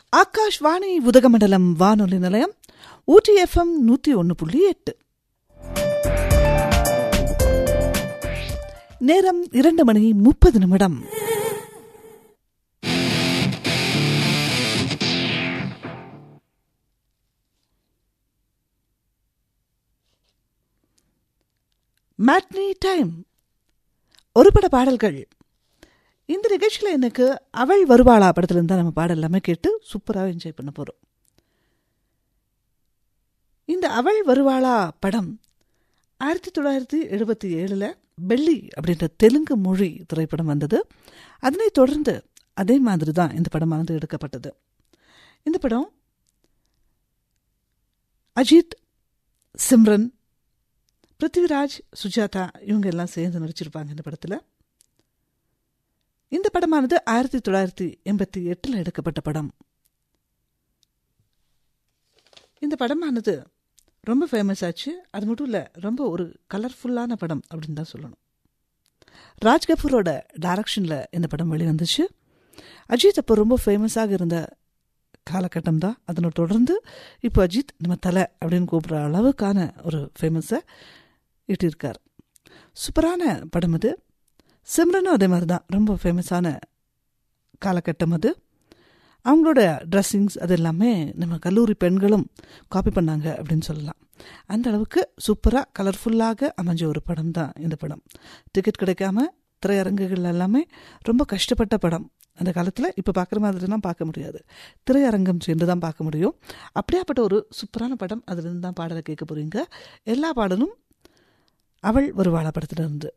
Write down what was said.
ஆகாஷ்வாணி உதகமண்டலம் வானொலி நிலையம் ஊட்டி எஃப்எம் நூற்றி ஒன்று புள்ளி எட்டு நேரம் இரண்டு மணி முப்பது நிமிடம் மேட்னி டைம் ஒரு பட பாடல்கள் இந்த நிகழ்ச்சியில் எனக்கு அவள் வருவாளா படத்துலேருந்து தான் நம்ம பாடல் எல்லாமே கேட்டு சூப்பராக என்ஜாய் பண்ண போகிறோம் இந்த அவள் வருவாளா படம் ஆயிரத்தி தொள்ளாயிரத்தி எழுபத்தி ஏழில் பெல்லி அப்படின்ற தெலுங்கு மொழி திரைப்படம் வந்தது அதனைத் தொடர்ந்து அதே மாதிரி தான் இந்த படமானது எடுக்கப்பட்டது இந்த படம் அஜித் சிம்ரன் பிருத்திவிராஜ் சுஜாதா இவங்க எல்லாம் சேர்ந்து நடிச்சிருப்பாங்க இந்த படத்தில் இந்த படமானது ஆயிரத்தி தொள்ளாயிரத்தி எண்பத்தி எட்டில் எடுக்கப்பட்ட படம் இந்த படமானது ரொம்ப ஃபேமஸ் ஆச்சு அது மட்டும் இல்லை ரொம்ப ஒரு கலர்ஃபுல்லான படம் அப்படின்னு தான் சொல்லணும் ராஜ் கபூரோட டைரக்ஷனில் இந்த படம் வெளிவந்துச்சு அஜித் அப்போ ரொம்ப ஃபேமஸாக இருந்த காலகட்டம் தான் அதனை தொடர்ந்து இப்போ அஜித் நம்ம தலை அப்படின்னு கூப்பிட்ற அளவுக்கான ஒரு ஃபேமஸை இட்டிருக்கார் சூப்பரான படம் அது சிம்ரனும் அதே மாதிரி தான் ரொம்ப ஃபேமஸான காலகட்டம் அது அவங்களோட ட்ரெஸ்ஸிங்ஸ் அது எல்லாமே நம்ம கல்லூரி பெண்களும் காப்பி பண்ணாங்க அப்படின்னு சொல்லலாம் அந்த அளவுக்கு சூப்பராக கலர்ஃபுல்லாக அமைஞ்ச ஒரு படம் தான் இந்த படம் டிக்கெட் கிடைக்காம திரையரங்குகள் எல்லாமே ரொம்ப கஷ்டப்பட்ட படம் அந்த காலத்தில் இப்போ பார்க்குற மாதிரிலாம் பார்க்க முடியாது திரையரங்கம் சென்று தான் பார்க்க முடியும் அப்படியாப்பட்ட ஒரு சூப்பரான படம் அதுலேருந்து தான் பாடலை கேட்க போகிறீங்க எல்லா பாடலும் அவள் ஒரு வாழை படத்துல இருந்து